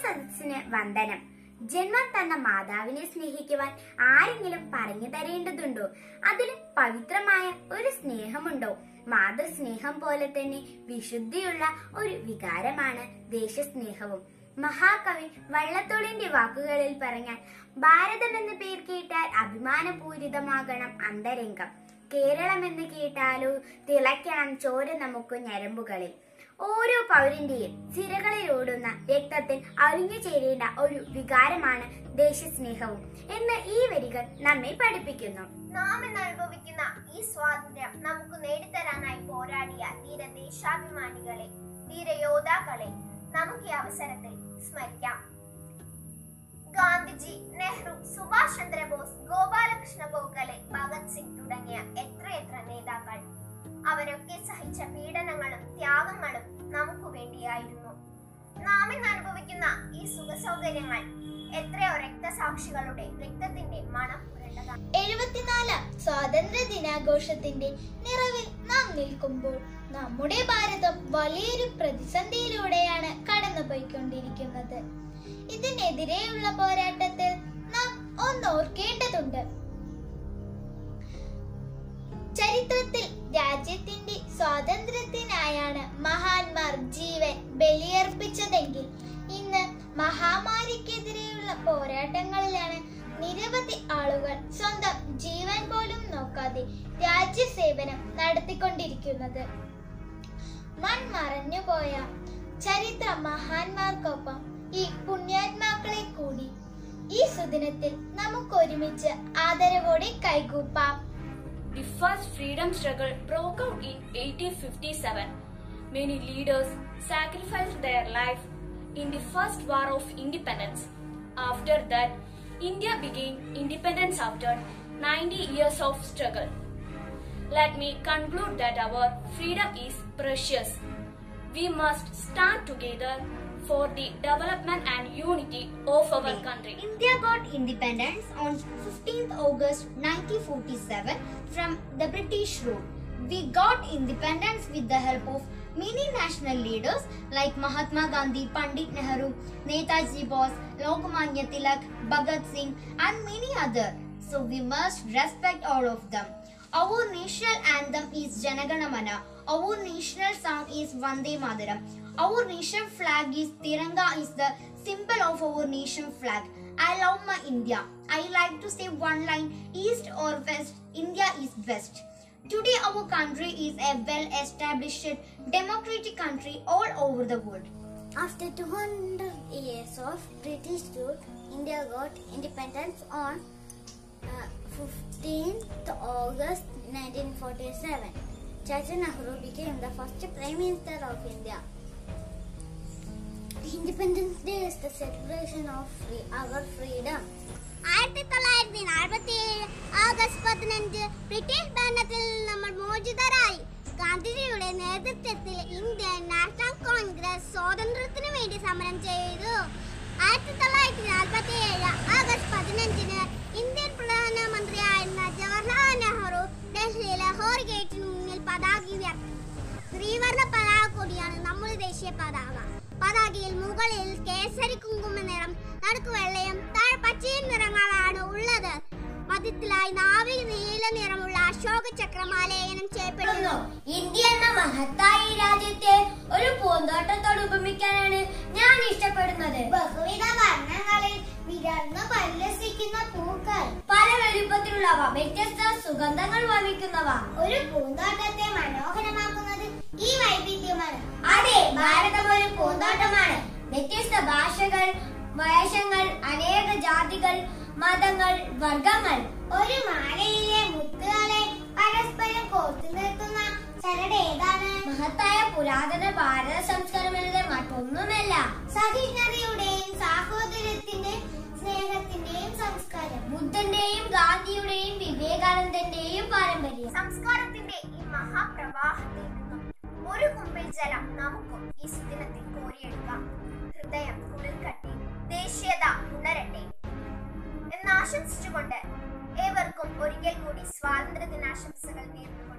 സദസ്സിന് വന്ദനം ജന്മം തന്ന മാതാവിനെ സ്നേഹിക്കുവാൻ ആരെങ്കിലും പറഞ്ഞു തരേണ്ടതുണ്ടോ അതിലും പവിത്രമായ ഒരു സ്നേഹമുണ്ടോ മാതൃസ്നേഹം പോലെ തന്നെ വിശുദ്ധിയുള്ള ഒരു വികാരമാണ് ദേശസ്നേഹവും മഹാകവി വള്ളത്തോളിന്റെ വാക്കുകളിൽ പറഞ്ഞാൽ ഭാരതം എന്ന പേർ കേട്ടാൽ അഭിമാനപൂരിതമാകണം അന്തരംഗം കേരളം എന്ന് കേട്ടാലോ തിളയ്ക്കണം ചോര നമുക്ക് ഞരമ്പുകളിൽ ഓരോ പൗരന്റെയും സിരകളിൽ ഓടുന്ന രക്തത്തിൽ അലിഞ്ഞു ചേരേണ്ട ഒരു വികാരമാണ് ദേശസ്നേഹവും എന്ന് ഈ വരികൾ നമ്മെ പഠിപ്പിക്കുന്നു നാം ഇന്ന് അനുഭവിക്കുന്ന ഈ സ്വാതന്ത്ര്യം നമുക്ക് നേടിത്തരാനായി പോരാടിയ ധീരദേശാഭിമാനികളെ ധീരയോദ്ധാക്കളെ നമുക്ക് ഈ അവസരത്തിൽ സ്മരിക്കാം ഗാന്ധിജി നെഹ്റു സുഭാഷ് ചന്ദ്രബോസ് ഗോപാലകൃഷ്ണ ഗോഖലെ ഭഗത് സിംഗ് തുടങ്ങിയ എത്രയെത്ര നേതാക്കൾ അവരൊക്കെ സഹിച്ച പീഡനങ്ങളും ത്യാഗങ്ങളും നമുക്ക് വേണ്ടിയായിരുന്നു നാം ഇന്ന് അനുഭവിക്കുന്ന ഈ സുഖസൗകര്യങ്ങൾ എത്രയോ രക്തസാക്ഷികളുടെ രക്തത്തിന്റെ മണം പുരണ്ടതാണ് എഴുപത്തിനാലാം സ്വാതന്ത്ര്യ ദിനാഘോഷത്തിന്റെ നിറവിൽ നാം നിൽക്കുമ്പോൾ നമ്മുടെ ഭാരതം വലിയൊരു പ്രതിസന്ധിയിലൂടെയാണ് കടന്നുപോയിക്കൊണ്ടിരിക്കുന്നത് ഇതിനെതിരെയുള്ള പോരാട്ടത്തിൽ നാം ഒന്നോർക്കേണ്ടതുണ്ട് ചരിത്രത്തിൽ രാജ്യത്തിന്റെ സ്വാതന്ത്ര്യത്തിനായാണ് മഹാന്മാർ ജീവൻ ബലിയർപ്പിച്ചതെങ്കിൽ ഇന്ന് മഹാമാരിക്കെതിരെയുള്ള പോരാട്ടങ്ങളിലാണ് നിരവധി ആളുകൾ സ്വന്തം ജീവൻ പോലും നോക്കാതെ രാജ്യസേവനം നടത്തിക്കൊണ്ടിരിക്കുന്നത് മൺമറഞ്ഞുപോയ ചരിത്ര മഹാന്മാർക്കൊപ്പം ഈ പുണ്യാത്മാക്കളെ കൂടി ഈ സുദിനത്തിൽ നമുക്ക് ഒരുമിച്ച് ആദരവോടെ കൈകൂപ്പാം The first freedom struggle broke out in 1857. Many leaders sacrificed their life in the first war of independence. After that, India began independence after 90 years of struggle. Let me conclude that our freedom is precious. We must stand together for the development and unity of our country. India got independence on 15th August 1947 from the British rule. We got independence with the help of many national leaders like Mahatma Gandhi, Pandit Nehru, Netaji Bose, Lokmanya Tilak, Bhagat Singh and many others. So we must respect all of them. Our national anthem is Janaganamana. Our national song is Vande Mataram. Our nation flag is Tiranga is the symbol of our nation flag. I love my India. I like to say one line East or West, India is best. Today our country is a well established democratic country all over the world. After 200 years of British rule, India got independence on uh, 15th August 1947. Chacha Nehru became the first Prime Minister of India. Independence Day is the celebration of free, our freedom. ആയിരത്തി തൊള്ളായിരത്തി നാൽപ്പത്തി ഏഴ് August പതിനഞ്ച് British ഭരണത്തിൽ നമ്മൾ മോചിതരായി ഗാന്ധിജിയുടെ നേതൃത്വത്തിൽ Indian national Congress സ്വാതന്ത്ര്യത്തിനു വേണ്ടി സമരം ചെയ്തു ആയിരത്തി തൊള്ളായിരത്തി നാൽപ്പത്തി ഏഴ് ആഗസ്റ്റ് പതിനഞ്ചിന് ഇന്ത്യൻ പ്രധാനമന്ത്രിയായിരുന്ന ജവഹർലാൽ നെഹ്റു ഡൽഹി ലഹോർ ഗേറ്റിന് മുന്നിൽ പതാക ഉയർത്തി ത്രിവർണ്ണ പതാക കൂടിയാണ് നമ്മുടെ ദേശീയ പതാക പതാകയിൽ മുകളിൽ കേസരി കുങ്കുമ നിറം നടുക്ക് വെള്ളയും താഴെ പച്ചയും നിറങ്ങളാണ് ഉള്ളത് മധ്യത്തിലായി നാവിൽ നീല നിറമുള്ള അശോക ചക്രമാലേഖനം ചെയ്യപ്പെടുന്നു ഇന്ത്യ എന്ന മഹത്തായ ഈ രാജ്യത്തെ ഒരു പൂന്തോട്ടത്തോട് ഉപമിക്കാനാണ് ഞാൻ ഇഷ്ടപ്പെടുന്നത് ബഹുവിധ വർണ്ണങ്ങളിൽ വിടർന്നു പരിലസിക്കുന്ന പൂക്കൾ പല വലുപ്പത്തിലുള്ളവ വ്യത്യസ്ത സുഗന്ധങ്ങൾ വമിക്കുന്നവ ഒരു പൂന്തോട്ടത്തെ മനോഹരമാക്കുന്നത് ഈ വൈവിധ്യമാണ് അതെ ഭാരതം ഒരു പൂന്തോട്ടമാണ് വ്യത്യസ്ത ഭാഷകൾ വേഷങ്ങൾ അനേക ജാതികൾ മതങ്ങൾ വർഗങ്ങൾ ഒരു മാലയിലെ മുത്തുകളെ പരസ്പരം കോർത്തു നിർത്തുന്ന ചരട് ഏതാണ് മഹത്തായ പുരാതന ഭാരത സംസ്കാരം എന്നത് മറ്റൊന്നുമല്ല സഹിഷ്ണുതയുടെയും സാഹോദര്യത്തിന്റെ സ്നേഹത്തിന്റെയും സംസ്കാരം ബുദ്ധന്റെയും ഗാന്ധിയുടെയും വിവേകാനന്ദന്റെയും പാരമ്പര്യം സംസ്കാരത്തിന്റെ ഈ മഹാപ്രവാഹത്തിൽ നിന്നും ഒരു കുമ്പിൽ ജലം നമുക്കും ഈ സുദിനത്തിൽ കോരിയെടുക്കാം ഹൃദയം കുളിർക്കട്ടെ ദേശീയത ഉണരട്ടെ എന്നാശംസിച്ചുകൊണ്ട് ഏവർക്കും ഒരിക്കൽ കൂടി സ്വാതന്ത്ര്യ ദിനാശംസകൾ നേരുന്നു